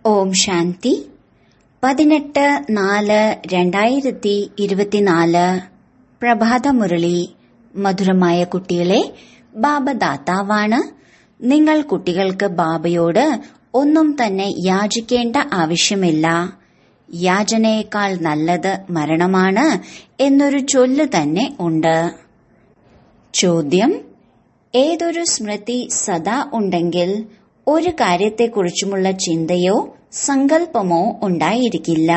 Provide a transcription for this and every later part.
ഓം ശാന്തി പതിനെട്ട് നാല് രണ്ടായിരത്തി ഇരുപത്തിനാല് പ്രഭാതമുരളി മധുരമായ കുട്ടികളെ ബാബ ദാതാവാണ് നിങ്ങൾ കുട്ടികൾക്ക് ബാബയോട് ഒന്നും തന്നെ യാചിക്കേണ്ട ആവശ്യമില്ല യാചനയേക്കാൾ നല്ലത് മരണമാണ് എന്നൊരു ചൊല്ല് തന്നെ ഉണ്ട് ചോദ്യം ഏതൊരു സ്മൃതി സദാ ഉണ്ടെങ്കിൽ ഒരു കാര്യത്തെക്കുറിച്ചുമുള്ള ചിന്തയോ സങ്കല്പമോ ഉണ്ടായിരിക്കില്ല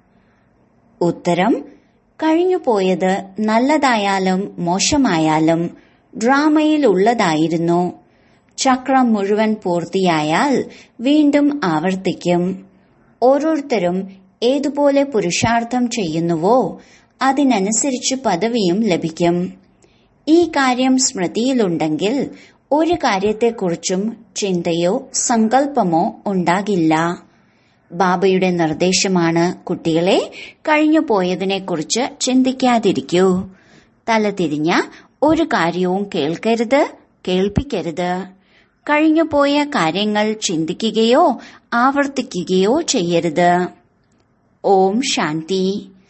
ഉത്തരം കഴിഞ്ഞുപോയത് നല്ലതായാലും മോശമായാലും ഡ്രാമയിലുള്ളതായിരുന്നു ചക്രം മുഴുവൻ പൂർത്തിയായാൽ വീണ്ടും ആവർത്തിക്കും ഓരോരുത്തരും ഏതുപോലെ പുരുഷാർത്ഥം ചെയ്യുന്നുവോ അതിനനുസരിച്ച് പദവിയും ലഭിക്കും ഈ കാര്യം സ്മൃതിയിലുണ്ടെങ്കിൽ ഒരു കാര്യത്തെക്കുറിച്ചും ചിന്തയോ സങ്കല്പമോ ഉണ്ടാകില്ല ബാബയുടെ നിർദ്ദേശമാണ് കുട്ടികളെ കഴിഞ്ഞു പോയതിനെക്കുറിച്ച് ചിന്തിക്കാതിരിക്കൂ തലതിരിഞ്ഞ ഒരു കാര്യവും കേൾക്കരുത് കേൾപ്പിക്കരുത് കഴിഞ്ഞുപോയ കാര്യങ്ങൾ ചിന്തിക്കുകയോ ആവർത്തിക്കുകയോ ചെയ്യരുത് ഓം ശാന്തി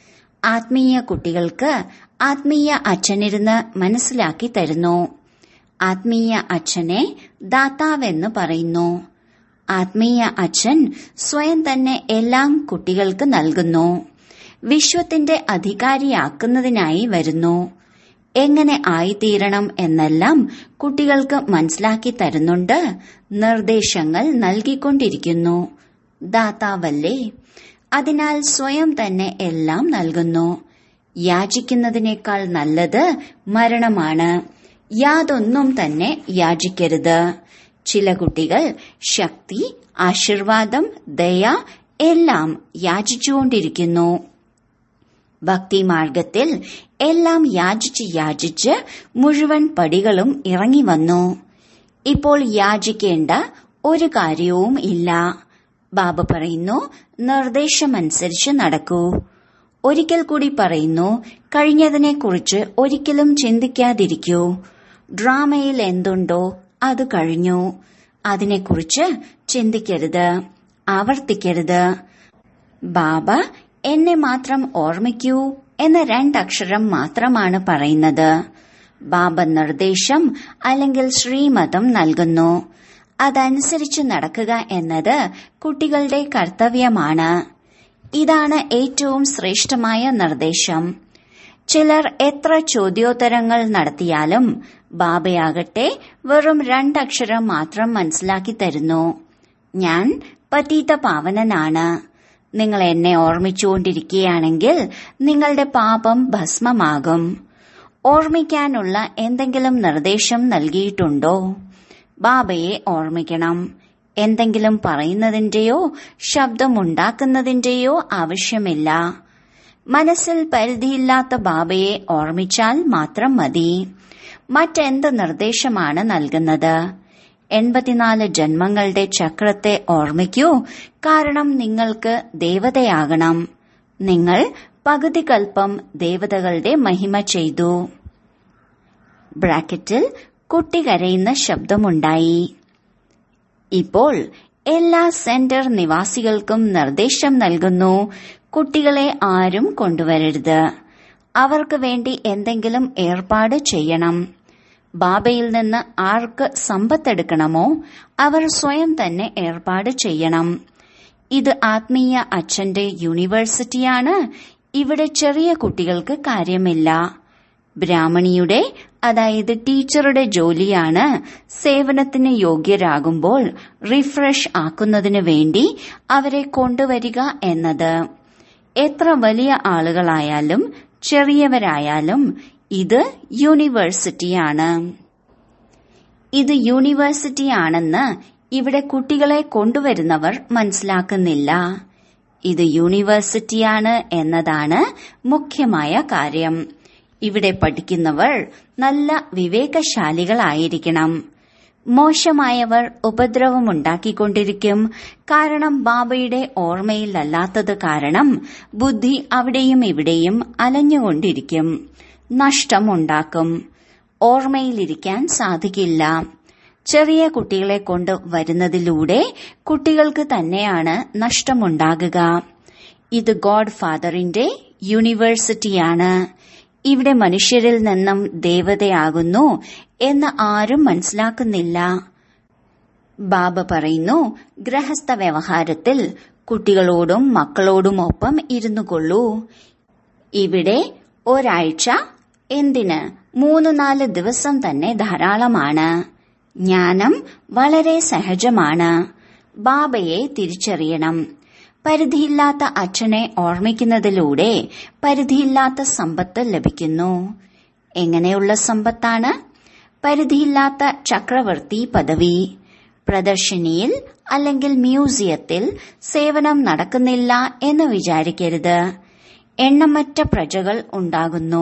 ആത്മീയ കുട്ടികൾക്ക് ആത്മീയ അച്ഛനിരുന്ന് മനസ്സിലാക്കി തരുന്നു ആത്മീയ അച്ഛനെ ദാതാവെന്ന് പറയുന്നു ആത്മീയ അച്ഛൻ സ്വയം തന്നെ എല്ലാം കുട്ടികൾക്ക് നൽകുന്നു വിശ്വത്തിന്റെ അധികാരിയാക്കുന്നതിനായി വരുന്നു എങ്ങനെ ആയിത്തീരണം എന്നെല്ലാം കുട്ടികൾക്ക് മനസ്സിലാക്കി തരുന്നുണ്ട് നിർദ്ദേശങ്ങൾ നൽകിക്കൊണ്ടിരിക്കുന്നു ദാതാവല്ലേ അതിനാൽ സ്വയം തന്നെ എല്ലാം നൽകുന്നു യാചിക്കുന്നതിനേക്കാൾ നല്ലത് മരണമാണ് യാതൊന്നും തന്നെ യാചിക്കരുത് ചില കുട്ടികൾ ശക്തി ആശീർവാദം ദയ എല്ലാം യാചിച്ചുകൊണ്ടിരിക്കുന്നു ഭക്തിമാർഗത്തിൽ എല്ലാം യാചിച്ച് യാചിച്ച് മുഴുവൻ പടികളും ഇറങ്ങി വന്നു ഇപ്പോൾ യാചിക്കേണ്ട ഒരു കാര്യവും ഇല്ല ബാബ പറയുന്നു നിർദ്ദേശമനുസരിച്ച് നടക്കൂ ഒരിക്കൽ കൂടി പറയുന്നു കഴിഞ്ഞതിനെക്കുറിച്ച് ഒരിക്കലും ചിന്തിക്കാതിരിക്കൂ ഡ്രാമയിൽ എന്തുണ്ടോ അത് കഴിഞ്ഞു അതിനെക്കുറിച്ച് ചിന്തിക്കരുത് ആവർത്തിക്കരുത് ബാബ എന്നെ മാത്രം ഓർമ്മിക്കൂ എന്ന രണ്ടക്ഷരം മാത്രമാണ് പറയുന്നത് ബാബ നിർദ്ദേശം അല്ലെങ്കിൽ ശ്രീമതം നൽകുന്നു അതനുസരിച്ച് നടക്കുക എന്നത് കുട്ടികളുടെ കർത്തവ്യമാണ് ഇതാണ് ഏറ്റവും ശ്രേഷ്ഠമായ നിർദ്ദേശം ചിലർ എത്ര ചോദ്യോത്തരങ്ങൾ നടത്തിയാലും ബാബയാകട്ടെ വെറും രണ്ടക്ഷരം മാത്രം മനസ്സിലാക്കി തരുന്നു ഞാൻ പതീത പാവനനാണ് നിങ്ങൾ എന്നെ ഓർമ്മിച്ചുകൊണ്ടിരിക്കുകയാണെങ്കിൽ നിങ്ങളുടെ പാപം ഭസ്മമാകും ഓർമ്മിക്കാനുള്ള എന്തെങ്കിലും നിർദ്ദേശം നൽകിയിട്ടുണ്ടോ ബാബയെ ഓർമ്മിക്കണം എന്തെങ്കിലും പറയുന്നതിന്റെയോ ശബ്ദമുണ്ടാക്കുന്നതിന്റെയോ ആവശ്യമില്ല മനസ്സിൽ പരിധിയില്ലാത്ത ബാബയെ ഓർമ്മിച്ചാൽ മാത്രം മതി മറ്റെന്ത് നിർദ്ദേശമാണ് നൽകുന്നത് എൺപത്തിനാല് ജന്മങ്ങളുടെ ചക്രത്തെ ഓർമ്മിക്കൂ കാരണം നിങ്ങൾക്ക് ദേവതയാകണം നിങ്ങൾ പകുതി കൽപ്പം ദേവതകളുടെ മഹിമ ചെയ്തു ബ്രാക്കറ്റിൽ കുട്ടി കരയുന്ന ശബ്ദമുണ്ടായി ഇപ്പോൾ എല്ലാ സെന്റർ നിവാസികൾക്കും നിർദ്ദേശം നൽകുന്നു കുട്ടികളെ ആരും കൊണ്ടുവരരുത് അവർക്ക് വേണ്ടി എന്തെങ്കിലും ഏർപ്പാട് ചെയ്യണം ബാബയിൽ നിന്ന് ആർക്ക് സമ്പത്തെടുക്കണമോ അവർ സ്വയം തന്നെ ഏർപ്പാട് ചെയ്യണം ഇത് ആത്മീയ അച്ഛന്റെ യൂണിവേഴ്സിറ്റിയാണ് ഇവിടെ ചെറിയ കുട്ടികൾക്ക് കാര്യമില്ല ബ്രാഹ്മണിയുടെ അതായത് ടീച്ചറുടെ ജോലിയാണ് സേവനത്തിന് യോഗ്യരാകുമ്പോൾ റിഫ്രഷ് ആക്കുന്നതിന് വേണ്ടി അവരെ കൊണ്ടുവരിക എന്നത് എത്ര വലിയ ആളുകളായാലും ചെറിയവരായാലും ഇത് യൂണിവേഴ്സിറ്റിയാണ് ഇത് യൂണിവേഴ്സിറ്റിയാണെന്ന് ഇവിടെ കുട്ടികളെ കൊണ്ടുവരുന്നവർ മനസ്സിലാക്കുന്നില്ല ഇത് യൂണിവേഴ്സിറ്റിയാണ് എന്നതാണ് മുഖ്യമായ കാര്യം ഇവിടെ പഠിക്കുന്നവർ നല്ല വിവേകശാലികളായിരിക്കണം മോശമായവർ ഉപദ്രവമുണ്ടാക്കിക്കൊണ്ടിരിക്കും കാരണം ബാബയുടെ ഓർമ്മയിലല്ലാത്തത് കാരണം ബുദ്ധി അവിടെയും ഇവിടെയും അലഞ്ഞുകൊണ്ടിരിക്കും നഷ്ടമുണ്ടാക്കും ഓർമ്മയിലിരിക്കാൻ സാധിക്കില്ല ചെറിയ കുട്ടികളെ കൊണ്ട് വരുന്നതിലൂടെ കുട്ടികൾക്ക് തന്നെയാണ് നഷ്ടമുണ്ടാകുക ഇത് ഗോഡ് ഫാദറിന്റെ യൂണിവേഴ്സിറ്റിയാണ് ഇവിടെ മനുഷ്യരിൽ നിന്നും ദേവതയാകുന്നു എന്ന് ആരും മനസ്സിലാക്കുന്നില്ല ബാബ പറയുന്നു ഗൃഹസ്ഥ വ്യവഹാരത്തിൽ കുട്ടികളോടും മക്കളോടുമൊപ്പം ഇരുന്നു കൊള്ളൂ ഇവിടെ ഒരാഴ്ച എന്തിന് മൂന്ന് നാല് ദിവസം തന്നെ ധാരാളമാണ് ജ്ഞാനം വളരെ സഹജമാണ് ബാബയെ തിരിച്ചറിയണം പരിധിയില്ലാത്ത അച്ഛനെ ഓർമ്മിക്കുന്നതിലൂടെ പരിധിയില്ലാത്ത സമ്പത്ത് ലഭിക്കുന്നു എങ്ങനെയുള്ള സമ്പത്താണ് പരിധിയില്ലാത്ത ചക്രവർത്തി പദവി പ്രദർശനിയിൽ അല്ലെങ്കിൽ മ്യൂസിയത്തിൽ സേവനം നടക്കുന്നില്ല എന്ന് വിചാരിക്കരുത് എണ്ണമറ്റ പ്രജകൾ ഉണ്ടാകുന്നു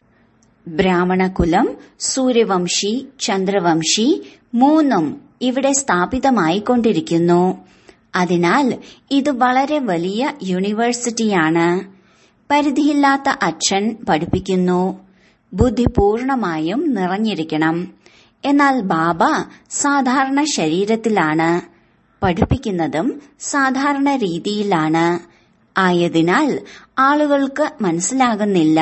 ബ്രാഹ്മണകുലം സൂര്യവംശി ചന്ദ്രവംശി മൂന്നും ഇവിടെ സ്ഥാപിതമായിക്കൊണ്ടിരിക്കുന്നു അതിനാൽ ഇത് വളരെ വലിയ യൂണിവേഴ്സിറ്റിയാണ് പരിധിയില്ലാത്ത അച്ഛൻ പഠിപ്പിക്കുന്നു ബുദ്ധി പൂർണമായും നിറഞ്ഞിരിക്കണം എന്നാൽ ബാബ സാധാരണ ശരീരത്തിലാണ് പഠിപ്പിക്കുന്നതും സാധാരണ രീതിയിലാണ് ആയതിനാൽ ആളുകൾക്ക് മനസ്സിലാകുന്നില്ല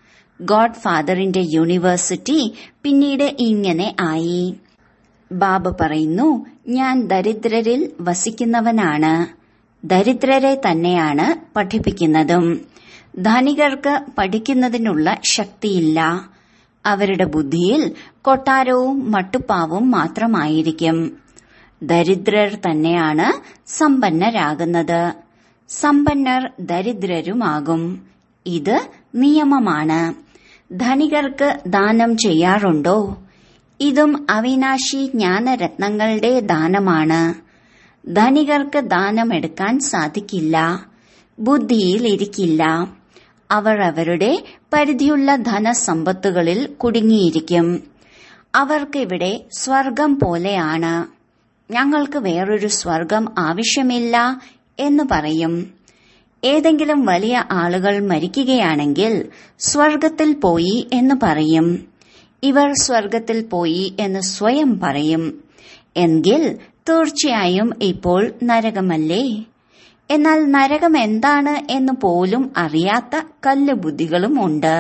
ഗോഡ് ഫാദറിന്റെ യൂണിവേഴ്സിറ്റി പിന്നീട് ഇങ്ങനെ ആയി ബാബ പറയുന്നു ഞാൻ ദരിദ്രരിൽ വസിക്കുന്നവനാണ് ദരിദ്രരെ തന്നെയാണ് പഠിപ്പിക്കുന്നതും ധനികർക്ക് പഠിക്കുന്നതിനുള്ള ശക്തിയില്ല അവരുടെ ബുദ്ധിയിൽ കൊട്ടാരവും മട്ടുപ്പാവും മാത്രമായിരിക്കും ദരിദ്രർ തന്നെയാണ് സമ്പന്നരാകുന്നത് സമ്പന്നർ ദരിദ്രരുമാകും ഇത് നിയമമാണ് ധനികർക്ക് ദാനം ചെയ്യാറുണ്ടോ ഇതും അവിനാശി ജ്ഞാനരത്നങ്ങളുടെ ദാനമാണ് ധനികർക്ക് ദാനമെടുക്കാൻ സാധിക്കില്ല ബുദ്ധിയിൽ ഇരിക്കില്ല അവർ അവരുടെ പരിധിയുള്ള ധനസമ്പത്തുകളിൽ കുടുങ്ങിയിരിക്കും അവർക്കിവിടെ സ്വർഗം പോലെയാണ് ഞങ്ങൾക്ക് വേറൊരു സ്വർഗം ആവശ്യമില്ല എന്ന് പറയും ഏതെങ്കിലും വലിയ ആളുകൾ മരിക്കുകയാണെങ്കിൽ സ്വർഗത്തിൽ പോയി എന്ന് പറയും ഇവർ സ്വർഗത്തിൽ പോയി എന്ന് സ്വയം പറയും എങ്കിൽ തീർച്ചയായും ഇപ്പോൾ നരകമല്ലേ എന്നാൽ നരകം എന്താണ് എന്ന് പോലും അറിയാത്ത കല്ല് ബുദ്ധികളും ഉണ്ട്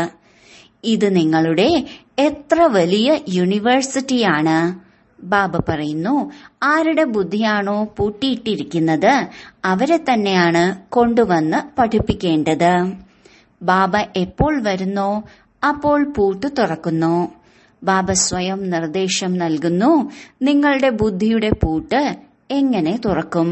ഇത് നിങ്ങളുടെ എത്ര വലിയ യൂണിവേഴ്സിറ്റിയാണ് ബാബ പറയുന്നു ആരുടെ ബുദ്ധിയാണോ പൂട്ടിയിട്ടിരിക്കുന്നത് അവരെ തന്നെയാണ് കൊണ്ടുവന്ന് പഠിപ്പിക്കേണ്ടത് ബാബ എപ്പോൾ വരുന്നോ അപ്പോൾ പൂട്ട് തുറക്കുന്നു ബാബ സ്വയം നിർദ്ദേശം നൽകുന്നു നിങ്ങളുടെ ബുദ്ധിയുടെ പൂട്ട് എങ്ങനെ തുറക്കും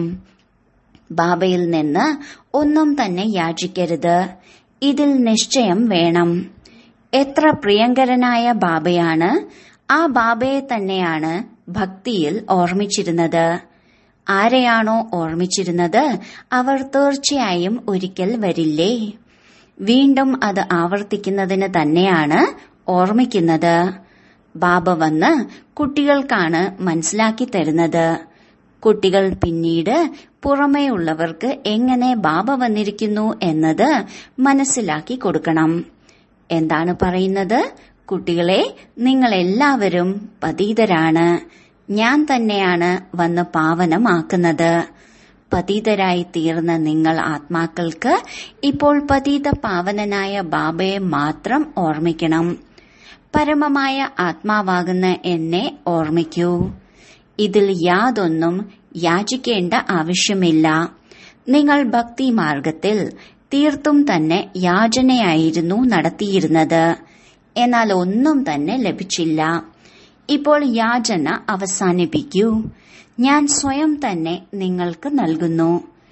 ബാബയിൽ നിന്ന് ഒന്നും തന്നെ യാചിക്കരുത് ഇതിൽ നിശ്ചയം വേണം എത്ര പ്രിയങ്കരനായ ബാബയാണ് ആ ബാബയെ തന്നെയാണ് ഭക്തിയിൽ ഓർമ്മിച്ചിരുന്നത് ആരെയാണോ ഓർമ്മിച്ചിരുന്നത് അവർ തീർച്ചയായും ഒരിക്കൽ വരില്ലേ വീണ്ടും അത് ആവർത്തിക്കുന്നതിന് തന്നെയാണ് ഓർമ്മിക്കുന്നത് ബാബ വന്ന് കുട്ടികൾക്കാണ് മനസ്സിലാക്കി തരുന്നത് കുട്ടികൾ പിന്നീട് പുറമേയുള്ളവർക്ക് എങ്ങനെ ബാബ വന്നിരിക്കുന്നു എന്നത് മനസ്സിലാക്കി കൊടുക്കണം എന്താണ് പറയുന്നത് കുട്ടികളെ നിങ്ങൾ എല്ലാവരും പതീതരാണ് ഞാൻ തന്നെയാണ് വന്ന് പാവനമാക്കുന്നത് പതീതരായി തീർന്ന നിങ്ങൾ ആത്മാക്കൾക്ക് ഇപ്പോൾ പതീത പാവനനായ ബാബയെ മാത്രം ഓർമ്മിക്കണം പരമമായ ആത്മാവാകുന്ന എന്നെ ഓർമ്മിക്കൂ ഇതിൽ യാതൊന്നും യാചിക്കേണ്ട ആവശ്യമില്ല നിങ്ങൾ ഭക്തി മാർഗത്തിൽ തീർത്തും തന്നെ യാചനയായിരുന്നു നടത്തിയിരുന്നത് എന്നാൽ ഒന്നും തന്നെ ലഭിച്ചില്ല ഇപ്പോൾ യാചന അവസാനിപ്പിക്കൂ ഞാൻ സ്വയം തന്നെ നിങ്ങൾക്ക് നൽകുന്നു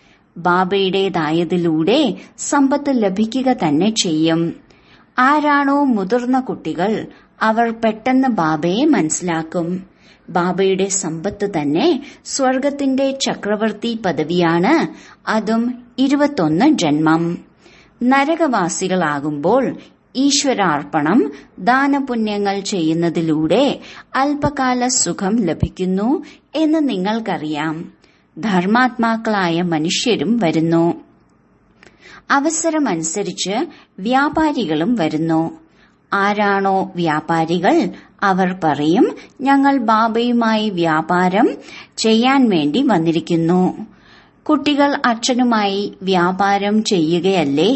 ബാബയുടേതായതിലൂടെ സമ്പത്ത് ലഭിക്കുക തന്നെ ചെയ്യും ആരാണോ മുതിർന്ന കുട്ടികൾ അവർ പെട്ടെന്ന് ബാബയെ മനസ്സിലാക്കും ബാബയുടെ സമ്പത്ത് തന്നെ സ്വർഗത്തിന്റെ ചക്രവർത്തി പദവിയാണ് അതും ഇരുപത്തൊന്ന് ജന്മം നരകവാസികളാകുമ്പോൾ ഈശ്വരാർപ്പണം ദാനപുണ്യങ്ങൾ ചെയ്യുന്നതിലൂടെ അല്പകാല സുഖം ലഭിക്കുന്നു എന്ന് നിങ്ങൾക്കറിയാം ധർമാത്മാക്കളായ മനുഷ്യരും വരുന്നു അവസരമനുസരിച്ച് വ്യാപാരികളും വരുന്നു ആരാണോ വ്യാപാരികൾ അവർ പറയും ഞങ്ങൾ ബാബയുമായി വ്യാപാരം ചെയ്യാൻ വേണ്ടി വന്നിരിക്കുന്നു കുട്ടികൾ അച്ഛനുമായി വ്യാപാരം ചെയ്യുകയല്ലേ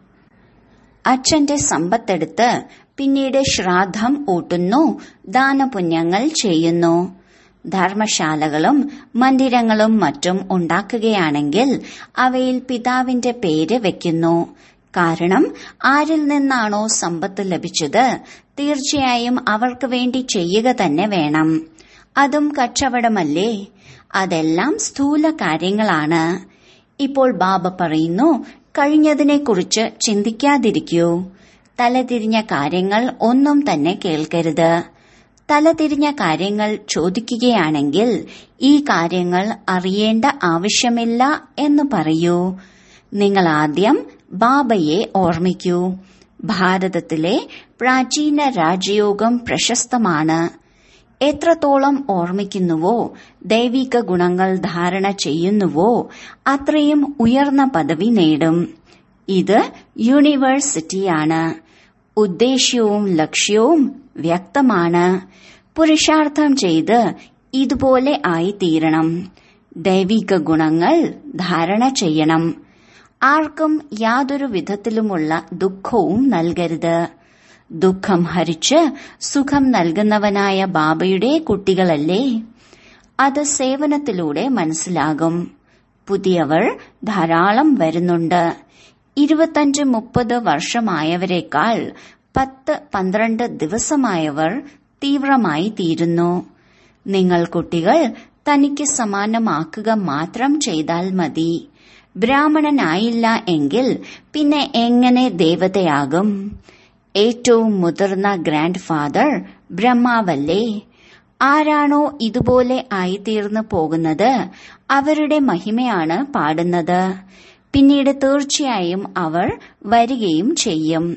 അച്ഛന്റെ സമ്പത്തെടുത്ത് പിന്നീട് ശ്രാദ്ധം ഊട്ടുന്നു ദാനപുണ്യങ്ങൾ ചെയ്യുന്നു ധർമ്മശാലകളും മന്ദിരങ്ങളും മറ്റും ഉണ്ടാക്കുകയാണെങ്കിൽ അവയിൽ പിതാവിന്റെ പേര് വെക്കുന്നു കാരണം ആരിൽ നിന്നാണോ സമ്പത്ത് ലഭിച്ചത് തീർച്ചയായും അവർക്ക് വേണ്ടി ചെയ്യുക തന്നെ വേണം അതും കച്ചവടമല്ലേ അതെല്ലാം സ്ഥൂല കാര്യങ്ങളാണ് ഇപ്പോൾ ബാബ പറയുന്നു കഴിഞ്ഞതിനെക്കുറിച്ച് ചിന്തിക്കാതിരിക്കൂ തലതിരിഞ്ഞ കാര്യങ്ങൾ ഒന്നും തന്നെ കേൾക്കരുത് തലതിരിഞ്ഞ കാര്യങ്ങൾ ചോദിക്കുകയാണെങ്കിൽ ഈ കാര്യങ്ങൾ അറിയേണ്ട ആവശ്യമില്ല എന്ന് പറയൂ നിങ്ങൾ ആദ്യം ബാബയെ ഓർമ്മിക്കൂ ഭാരതത്തിലെ പ്രാചീന രാജയോഗം പ്രശസ്തമാണ് എത്രത്തോളം ഓർമ്മിക്കുന്നുവോ ദൈവിക ഗുണങ്ങൾ ധാരണ ചെയ്യുന്നുവോ അത്രയും ഉയർന്ന പദവി നേടും ഇത് യൂണിവേഴ്സിറ്റിയാണ് ഉദ്ദേശ്യവും ലക്ഷ്യവും വ്യക്തമാണ് പുരുഷാർത്ഥം ചെയ്ത് ഇതുപോലെ ആയിത്തീരണം ദൈവിക ഗുണങ്ങൾ ധാരണ ചെയ്യണം ആർക്കും യാതൊരു വിധത്തിലുമുള്ള ദുഃഖവും നൽകരുത് ദുഃഖം ഹരിച്ച് സുഖം നൽകുന്നവനായ ബാബയുടെ കുട്ടികളല്ലേ അത് സേവനത്തിലൂടെ മനസ്സിലാകും പുതിയവർ ധാരാളം വരുന്നുണ്ട് ഇരുപത്തഞ്ച് മുപ്പത് വർഷമായവരെക്കാൾ പത്ത് പന്ത്രണ്ട് ദിവസമായവർ തീവ്രമായി തീരുന്നു നിങ്ങൾ കുട്ടികൾ തനിക്ക് സമാനമാക്കുക മാത്രം ചെയ്താൽ മതി ബ്രാഹ്മണനായില്ല എങ്കിൽ പിന്നെ എങ്ങനെ ദേവതയാകും ഏറ്റവും മുതിർന്ന ഗ്രാൻഡ് ഫാദർ ബ്രഹ്മാവല്ലേ ആരാണോ ഇതുപോലെ ആയിത്തീർന്നു പോകുന്നത് അവരുടെ മഹിമയാണ് പാടുന്നത് പിന്നീട് തീർച്ചയായും അവർ വരികയും ചെയ്യും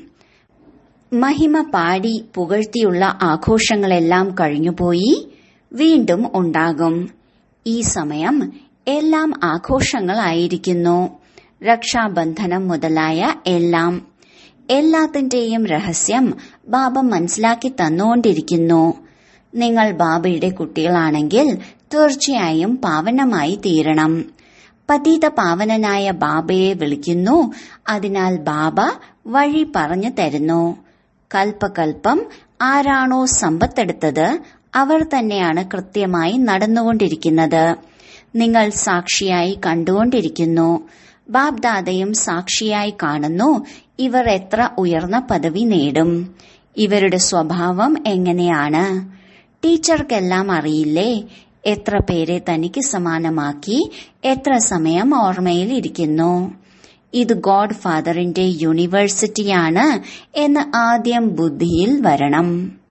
മഹിമ പാടി പുകഴ്ത്തിയുള്ള ആഘോഷങ്ങളെല്ലാം കഴിഞ്ഞുപോയി വീണ്ടും ഉണ്ടാകും ഈ സമയം എല്ലാം ആഘോഷങ്ങളായിരിക്കുന്നു രക്ഷാബന്ധനം മുതലായ എല്ലാം എല്ലാത്തിന്റെയും രഹസ്യം ബാബ മനസ്സിലാക്കി തന്നുകൊണ്ടിരിക്കുന്നു നിങ്ങൾ ബാബയുടെ കുട്ടികളാണെങ്കിൽ തീർച്ചയായും പാവനമായി തീരണം പതീത പാവനനായ ബാബയെ വിളിക്കുന്നു അതിനാൽ ബാബ വഴി പറഞ്ഞു തരുന്നു കൽപ്പകൽപ്പം ആരാണോ സമ്പത്തെടുത്തത് അവർ തന്നെയാണ് കൃത്യമായി നടന്നുകൊണ്ടിരിക്കുന്നത് നിങ്ങൾ സാക്ഷിയായി കണ്ടുകൊണ്ടിരിക്കുന്നു ബാബ്ദാദയും സാക്ഷിയായി കാണുന്നു ഇവർ എത്ര ഉയർന്ന പദവി നേടും ഇവരുടെ സ്വഭാവം എങ്ങനെയാണ് ടീച്ചർക്കെല്ലാം അറിയില്ലേ എത്ര പേരെ തനിക്ക് സമാനമാക്കി എത്ര സമയം ഓർമ്മയിൽ ഇരിക്കുന്നു ഇത് ഗോഡ് ഫാദറിന്റെ യൂണിവേഴ്സിറ്റിയാണ് എന്ന് ആദ്യം ബുദ്ധിയിൽ വരണം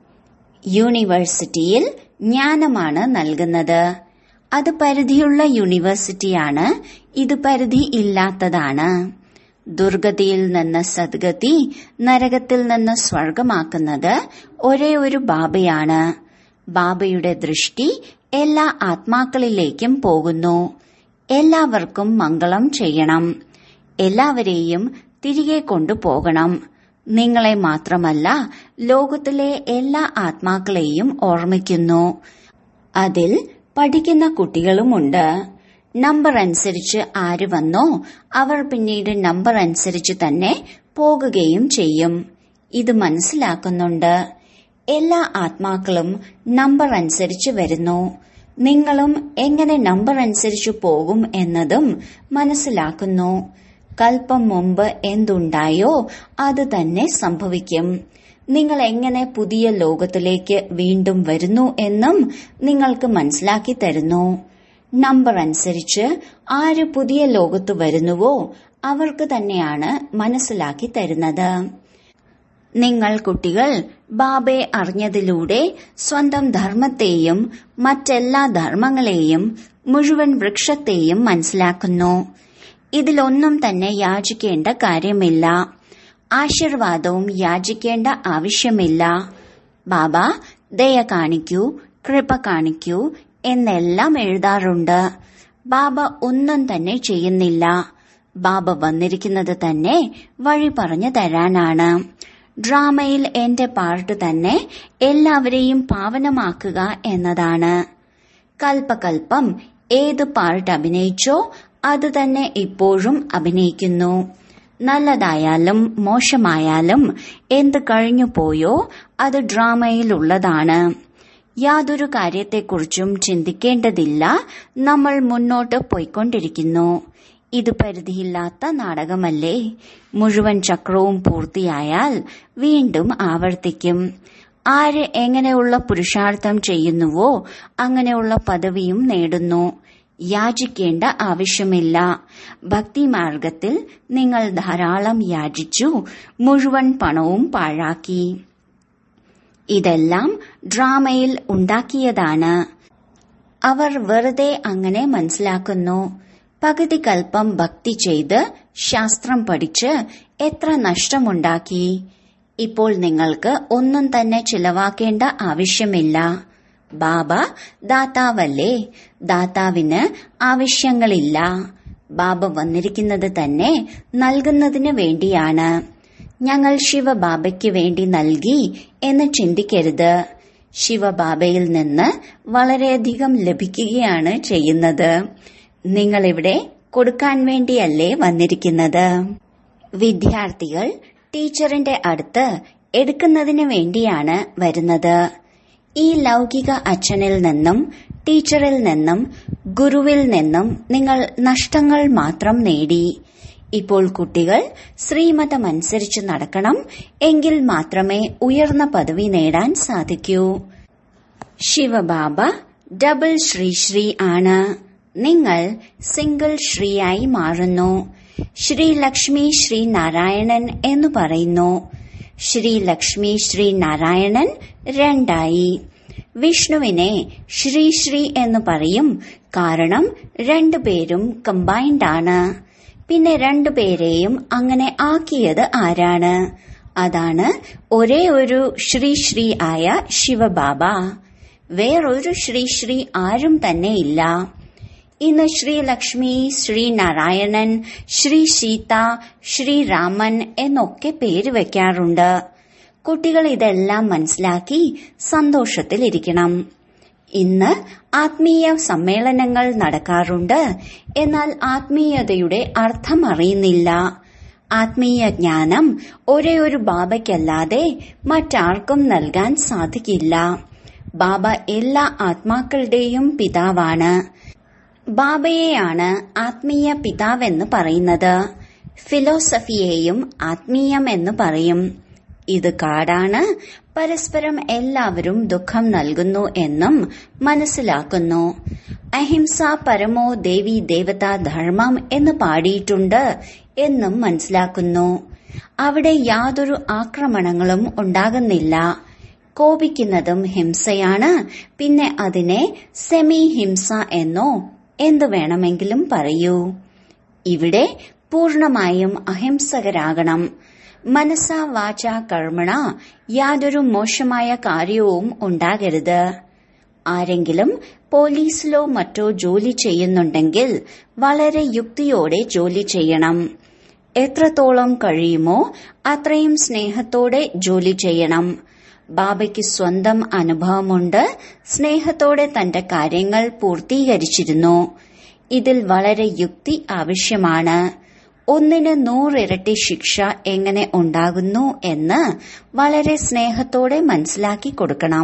യൂണിവേഴ്സിറ്റിയിൽ ജ്ഞാനമാണ് നൽകുന്നത് അത് പരിധിയുള്ള യൂണിവേഴ്സിറ്റിയാണ് ഇത് പരിധി ഇല്ലാത്തതാണ് ദുർഗതിയിൽ നിന്ന് സദ്ഗതി നരകത്തിൽ നിന്ന് സ്വർഗമാക്കുന്നത് ഒരേ ഒരു ബാബയാണ് ബാബയുടെ ദൃഷ്ടി എല്ലാ ആത്മാക്കളിലേക്കും പോകുന്നു എല്ലാവർക്കും മംഗളം ചെയ്യണം എല്ലാവരെയും തിരികെ കൊണ്ടുപോകണം നിങ്ങളെ മാത്രമല്ല ലോകത്തിലെ എല്ലാ ആത്മാക്കളെയും ഓർമ്മിക്കുന്നു അതിൽ പഠിക്കുന്ന കുട്ടികളുമുണ്ട് നമ്പർ അനുസരിച്ച് ആര് വന്നോ അവർ പിന്നീട് നമ്പർ അനുസരിച്ച് തന്നെ പോകുകയും ചെയ്യും ഇത് മനസ്സിലാക്കുന്നുണ്ട് എല്ലാ ആത്മാക്കളും നമ്പർ അനുസരിച്ച് വരുന്നു നിങ്ങളും എങ്ങനെ നമ്പർ അനുസരിച്ച് പോകും എന്നതും മനസ്സിലാക്കുന്നു കൽപ്പം മുമ്പ് എന്തുണ്ടായോ അത് തന്നെ സംഭവിക്കും നിങ്ങൾ എങ്ങനെ പുതിയ ലോകത്തിലേക്ക് വീണ്ടും വരുന്നു എന്നും നിങ്ങൾക്ക് മനസ്സിലാക്കി തരുന്നു നമ്പർ അനുസരിച്ച് ആര് പുതിയ ലോകത്ത് വരുന്നുവോ അവർക്ക് തന്നെയാണ് മനസ്സിലാക്കി തരുന്നത് നിങ്ങൾ കുട്ടികൾ ബാബയെ അറിഞ്ഞതിലൂടെ സ്വന്തം ധർമ്മത്തെയും മറ്റെല്ലാ ധർമ്മങ്ങളെയും മുഴുവൻ വൃക്ഷത്തെയും മനസ്സിലാക്കുന്നു ഇതിലൊന്നും തന്നെ യാചിക്കേണ്ട കാര്യമില്ല ആശീർവാദവും യാചിക്കേണ്ട ആവശ്യമില്ല ബാബ ദയ കാണിക്കൂ കൃപ കാണിക്കൂ എന്നെല്ലാം എഴുതാറുണ്ട് ബാബ ഒന്നും തന്നെ ചെയ്യുന്നില്ല ബാബ വന്നിരിക്കുന്നത് തന്നെ വഴി പറഞ്ഞു തരാനാണ് ഡ്രാമയിൽ എന്റെ പാർട്ട് തന്നെ എല്ലാവരെയും പാവനമാക്കുക എന്നതാണ് കൽപ്പകൽപ്പം ഏത് പാർട്ട് അഭിനയിച്ചോ അത് തന്നെ ഇപ്പോഴും അഭിനയിക്കുന്നു നല്ലതായാലും മോശമായാലും എന്ത് കഴിഞ്ഞു പോയോ അത് ഡ്രാമയിലുള്ളതാണ് യാതൊരു കാര്യത്തെക്കുറിച്ചും ചിന്തിക്കേണ്ടതില്ല നമ്മൾ മുന്നോട്ട് പോയിക്കൊണ്ടിരിക്കുന്നു ഇത് പരിധിയില്ലാത്ത നാടകമല്ലേ മുഴുവൻ ചക്രവും പൂർത്തിയായാൽ വീണ്ടും ആവർത്തിക്കും ആര് എങ്ങനെയുള്ള പുരുഷാർത്ഥം ചെയ്യുന്നുവോ അങ്ങനെയുള്ള പദവിയും നേടുന്നു യാചിക്കേണ്ട ആവശ്യമില്ല ഭക്തിമാർഗത്തിൽ നിങ്ങൾ ധാരാളം യാചിച്ചു മുഴുവൻ പണവും പാഴാക്കി ഇതെല്ലാം ഡ്രാമയിൽ ഉണ്ടാക്കിയതാണ് അവർ വെറുതെ അങ്ങനെ മനസ്സിലാക്കുന്നു പകുതി കൽപ്പം ഭക്തി ചെയ്ത് ശാസ്ത്രം പഠിച്ച് എത്ര നഷ്ടമുണ്ടാക്കി ഇപ്പോൾ നിങ്ങൾക്ക് ഒന്നും തന്നെ ചിലവാക്കേണ്ട ആവശ്യമില്ല ബാബ ദാതാവല്ലേ ദാതാവിന് ആവശ്യങ്ങളില്ല ബാബ വന്നിരിക്കുന്നത് തന്നെ നൽകുന്നതിന് വേണ്ടിയാണ് ഞങ്ങൾ ശിവബാബയ്ക്ക് വേണ്ടി നൽകി എന്ന് ചിന്തിക്കരുത് ശിവബാബയിൽ നിന്ന് വളരെയധികം ലഭിക്കുകയാണ് ചെയ്യുന്നത് നിങ്ങളിവിടെ കൊടുക്കാൻ വേണ്ടിയല്ലേ വന്നിരിക്കുന്നത് വിദ്യാർത്ഥികൾ ടീച്ചറിന്റെ അടുത്ത് എടുക്കുന്നതിന് വേണ്ടിയാണ് വരുന്നത് ഈ ലൗകിക അച്ഛനിൽ നിന്നും ടീച്ചറിൽ നിന്നും ഗുരുവിൽ നിന്നും നിങ്ങൾ നഷ്ടങ്ങൾ മാത്രം നേടി ഇപ്പോൾ കുട്ടികൾ ശ്രീമതമനുസരിച്ച് നടക്കണം എങ്കിൽ മാത്രമേ ഉയർന്ന പദവി നേടാൻ സാധിക്കൂ ശിവബാബ ഡബിൾ ശ്രീ ശ്രീ ആണ് നിങ്ങൾ സിംഗിൾ ശ്രീയായി മാറുന്നു ശ്രീ ലക്ഷ്മി ശ്രീ നാരായണൻ എന്ന് പറയുന്നു ശ്രീ ലക്ഷ്മി ശ്രീ നാരായണൻ രണ്ടായി വിഷ്ണുവിനെ ശ്രീ ശ്രീ എന്ന് പറയും കാരണം രണ്ടുപേരും കമ്പൈൻഡ് ആണ് പിന്നെ രണ്ടുപേരെയും അങ്ങനെ ആക്കിയത് ആരാണ് അതാണ് ഒരേ ഒരു ശ്രീ ശ്രീ ആയ ശിവബാബ വേറൊരു ശ്രീ ശ്രീ ആരും തന്നെ ഇല്ല ഇന്ന് ശ്രീ ലക്ഷ്മി ശ്രീ നാരായണൻ ശ്രീ സീത ശ്രീരാമൻ എന്നൊക്കെ പേര് വെക്കാറുണ്ട് കുട്ടികൾ ഇതെല്ലാം മനസ്സിലാക്കി സന്തോഷത്തിലിരിക്കണം ഇന്ന് ആത്മീയ സമ്മേളനങ്ങൾ നടക്കാറുണ്ട് എന്നാൽ ആത്മീയതയുടെ അർത്ഥം അറിയുന്നില്ല ആത്മീയ ജ്ഞാനം ഒരേ ഒരു ബാബയ്ക്കല്ലാതെ മറ്റാർക്കും നൽകാൻ സാധിക്കില്ല ബാബ എല്ലാ ആത്മാക്കളുടെയും പിതാവാണ് ബാബയെയാണ് ആത്മീയ പിതാവെന്ന് പറയുന്നത് ഫിലോസഫിയെയും ആത്മീയം എന്ന് പറയും ഇത് കാടാണ് പരസ്പരം എല്ലാവരും ദുഃഖം നൽകുന്നു എന്നും മനസ്സിലാക്കുന്നു അഹിംസ പരമോ ദേവി ദേവത ധർമ്മം എന്ന് പാടിയിട്ടുണ്ട് എന്നും മനസ്സിലാക്കുന്നു അവിടെ യാതൊരു ആക്രമണങ്ങളും ഉണ്ടാകുന്നില്ല കോപിക്കുന്നതും ഹിംസയാണ് പിന്നെ അതിനെ സെമി ഹിംസ എന്നോ എന്തു വേണമെങ്കിലും പറയൂ ഇവിടെ പൂർണമായും അഹിംസകരാകണം മനസ്സ വാച കർമ്മണ യാതൊരു മോശമായ കാര്യവും ഉണ്ടാകരുത് ആരെങ്കിലും പോലീസിലോ മറ്റോ ജോലി ചെയ്യുന്നുണ്ടെങ്കിൽ വളരെ യുക്തിയോടെ ജോലി ചെയ്യണം എത്രത്തോളം കഴിയുമോ അത്രയും സ്നേഹത്തോടെ ജോലി ചെയ്യണം ബാബയ്ക്ക് സ്വന്തം അനുഭവമുണ്ട് സ്നേഹത്തോടെ തന്റെ കാര്യങ്ങൾ പൂർത്തീകരിച്ചിരുന്നു ഇതിൽ വളരെ യുക്തി ആവശ്യമാണ് ഒന്നിന് നൂറിരട്ടി ശിക്ഷ എങ്ങനെ ഉണ്ടാകുന്നു എന്ന് വളരെ സ്നേഹത്തോടെ മനസ്സിലാക്കി കൊടുക്കണം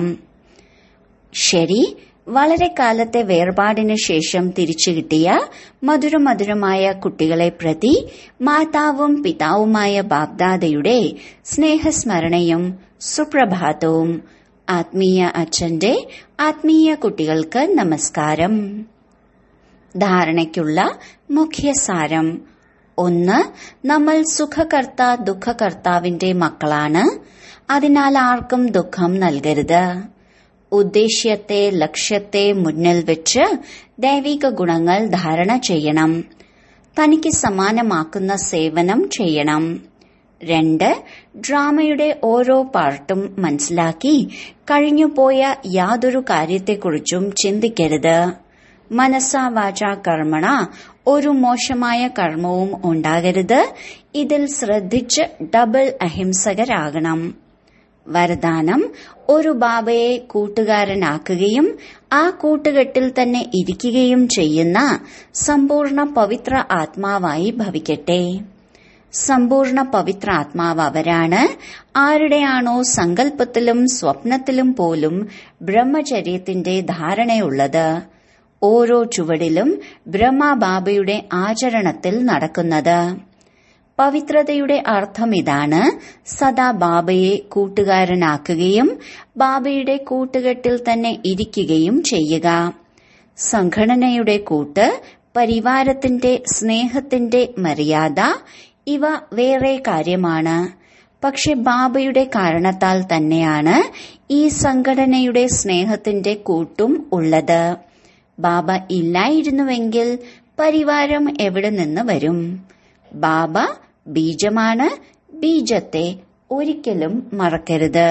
ശരി വളരെ കാലത്തെ വേർപാടിന് ശേഷം തിരിച്ചു കിട്ടിയ മധുരമധുരമായ കുട്ടികളെ പ്രതി മാതാവും പിതാവുമായ ബാബ്ദാദയുടെ സ്നേഹസ്മരണയും സുപ്രഭാതവും ആത്മീയ അച്ഛന്റെ ആത്മീയ കുട്ടികൾക്ക് നമസ്കാരം ധാരണയ്ക്കുള്ള മുഖ്യസാരം ഒന്ന് നമ്മൾ സുഖകർത്ത ദുഃഖകർത്താവിന്റെ മക്കളാണ് അതിനാൽ ആർക്കും ദുഃഖം നൽകരുത് ഉദ്ദേശ്യത്തെ ലക്ഷ്യത്തെ മുന്നിൽ വെച്ച് ദൈവിക ഗുണങ്ങൾ ധാരണ ചെയ്യണം തനിക്ക് സമാനമാക്കുന്ന സേവനം ചെയ്യണം രണ്ട് ഡ്രാമയുടെ ഓരോ പാർട്ടും മനസ്സിലാക്കി കഴിഞ്ഞുപോയ യാതൊരു കാര്യത്തെക്കുറിച്ചും ചിന്തിക്കരുത് മനസ്സാ വാച കർമ്മണ ഒരു മോശമായ കർമ്മവും ഉണ്ടാകരുത് ഇതിൽ ശ്രദ്ധിച്ച് ഡബിൾ അഹിംസകരാകണം വരദാനം ഒരു ബാബയെ കൂട്ടുകാരനാക്കുകയും ആ കൂട്ടുകെട്ടിൽ തന്നെ ഇരിക്കുകയും ചെയ്യുന്ന സമ്പൂർണ്ണ പവിത്ര ആത്മാവായി ഭവിക്കട്ടെ സമ്പൂർണ്ണ പവിത്ര ആത്മാവ് അവരാണ് ആരുടെയാണോ സങ്കല്പത്തിലും സ്വപ്നത്തിലും പോലും ബ്രഹ്മചര്യത്തിന്റെ ധാരണയുള്ളത് ഓരോ ചുവടിലും ബ്രഹ്മബാബയുടെ ആചരണത്തിൽ നടക്കുന്നത് പവിത്രതയുടെ അർത്ഥം ഇതാണ് സദാ ബാബയെ കൂട്ടുകാരനാക്കുകയും ബാബയുടെ കൂട്ടുകെട്ടിൽ തന്നെ ഇരിക്കുകയും ചെയ്യുക സംഘടനയുടെ കൂട്ട് പരിവാരത്തിന്റെ സ്നേഹത്തിന്റെ മര്യാദ ഇവ വേറെ കാര്യമാണ് പക്ഷെ ബാബയുടെ കാരണത്താൽ തന്നെയാണ് ഈ സംഘടനയുടെ സ്നേഹത്തിന്റെ കൂട്ടും ഉള്ളത് ബാബ ഇല്ലായിരുന്നുവെങ്കിൽ പരിവാരം എവിടെ നിന്ന് വരും ബാബ ബീജമാണ് ബീജത്തെ ഒരിക്കലും മറക്കരുത്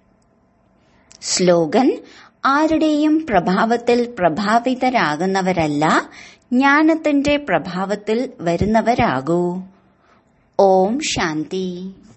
സ്ലോഗൻ ആരുടെയും പ്രഭാവത്തിൽ പ്രഭാവിതരാകുന്നവരല്ല ജ്ഞാനത്തിന്റെ പ്രഭാവത്തിൽ വരുന്നവരാകൂ ഓം ശാന്തി